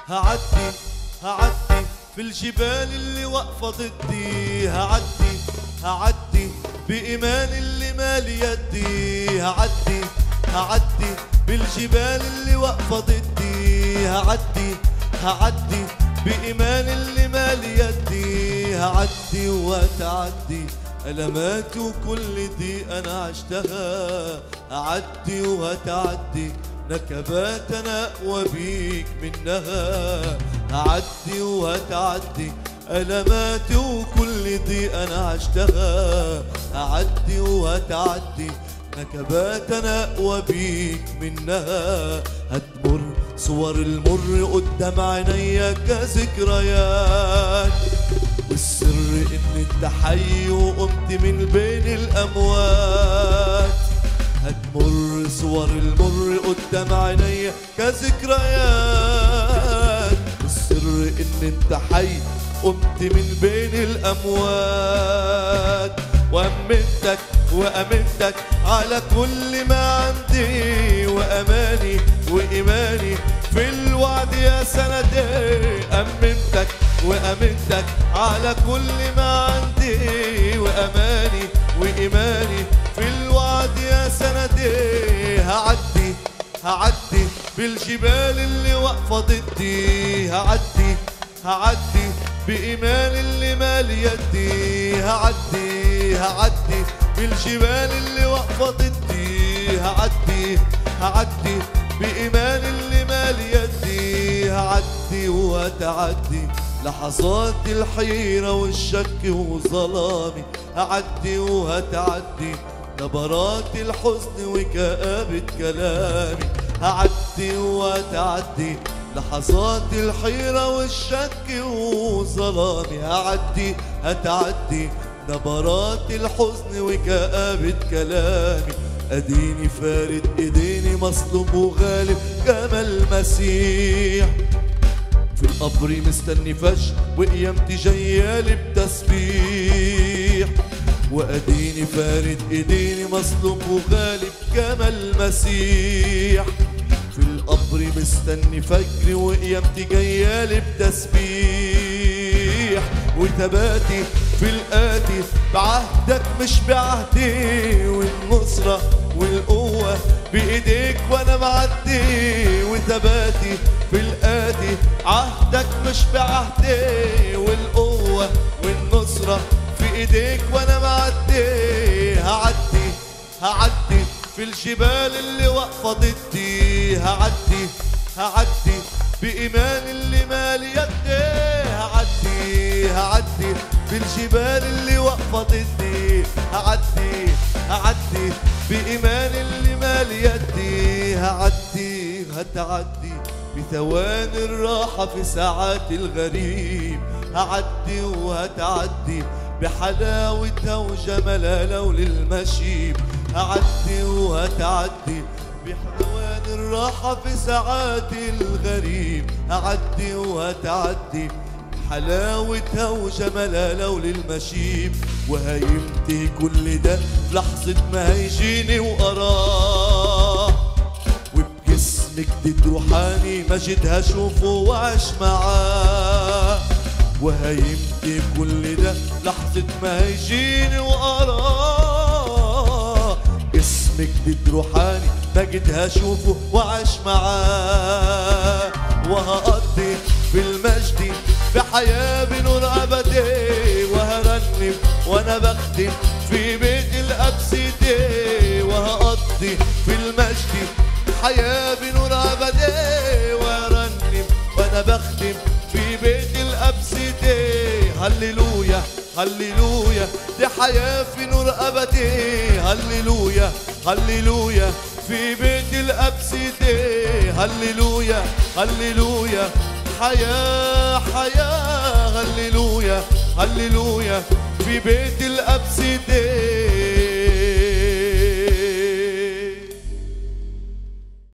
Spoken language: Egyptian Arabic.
هعدي هعدي في الجبال اللي واقفة ضدي هعدي هعدي بإيمان اللي مالي يدي هعدي هعدي بالجبال اللي واقفة ضدي هعدي هعدي بإيمان اللي مالي يدي هعدي وهتعدي ألمات وكل دي أنا عشتها هعدي وهتعدي نكبات أنا أقوى بيك منها هعدي وهتعدي ألماتي وكل دي أنا عشتها هعدي وهتعدي نكبات أنا أقوى بيك منها هتمر صور المر قدام عينيا كذكريات والسر إن أنت حي وقمت من بين الأموات هتمر صور المر قدام عينيا كذكريات والسر ان انت حي قمت من بين الاموات وامنتك وامنتك على كل ما عندي واماني وايماني في الوعد يا سندي امنتك وامنتك على كل ما عندي واماني وايماني في الوعد يا سندي هعدي هعدي بالجبال اللي واقفة ضدي هعدي هعدي بإيمان اللي مالي يدي هعدي هعدي بالجبال اللي واقفة ضدي هعدي هعدي بإيمان اللي مالي يدي هعدي وهتعدي لحظات الحيرة والشك وظلامي هعدي وهتعدي نبرات الحزن وكآبة كلامي هعدي وهتعدي لحظات الحيرة والشك وظلامي هعدي هتعدي نبرات الحزن وكآبة كلامي اديني فارد ايديني مصلوب وغالب كما المسيح في القبر مستني فش وقيامتي جايالي بتسبيح واديني فارد ايديني مصلوب وغالب كما المسيح في القبر مستني فجري وقيامتي جايالي بتسبيح وثباتي في الآتي بعهدك مش بعهدي والنصرة والقوة بإيديك وأنا معدي وثباتي في الآتي عهدك مش بعهدي والقوة والنصرة في إيديك وأنا معدي هعدي هعدي في الجبال اللي واقفة ضدي هعدي هعدي بإيمان اللي مالي يدي هعدي هعدي في الجبال اللي واقفة ضدي هعدي هعدي بإيمان اللي مالي يدي هعدي هتعدي بثواني الراحة في ساعات الغريب هعدي وهتعدي بحلاوتها وجمالها لو للمشيب هعدي وهتعدي بحلوان الراحة في ساعات الغريب هعدي وهتعدي حلاوتها وجمالها لو للمشيب وهينتهي كل ده في لحظة ما هيجيني وأراه وبجسم جديد روحاني مجد هشوفه وعيش معاه وهيمضي كل ده لحظة ما هيجيني وأراه جسم جديد روحاني مجد هشوفه وعيش معاه وهقضي في المجد في حياة بنور أبدي وهرنم وأنا بختم في بيت الأبسيدي وهقضي في المجد حياة بنور أبدي وهرنم وأنا بختم في بيت الأبسيدي هللويا هللويا دي حياة في نور أبدي هللويا هللويا في بيت الأبسيدي هللويا هللويا حياة حياة هللويا هللويا في بيت الأبسيدي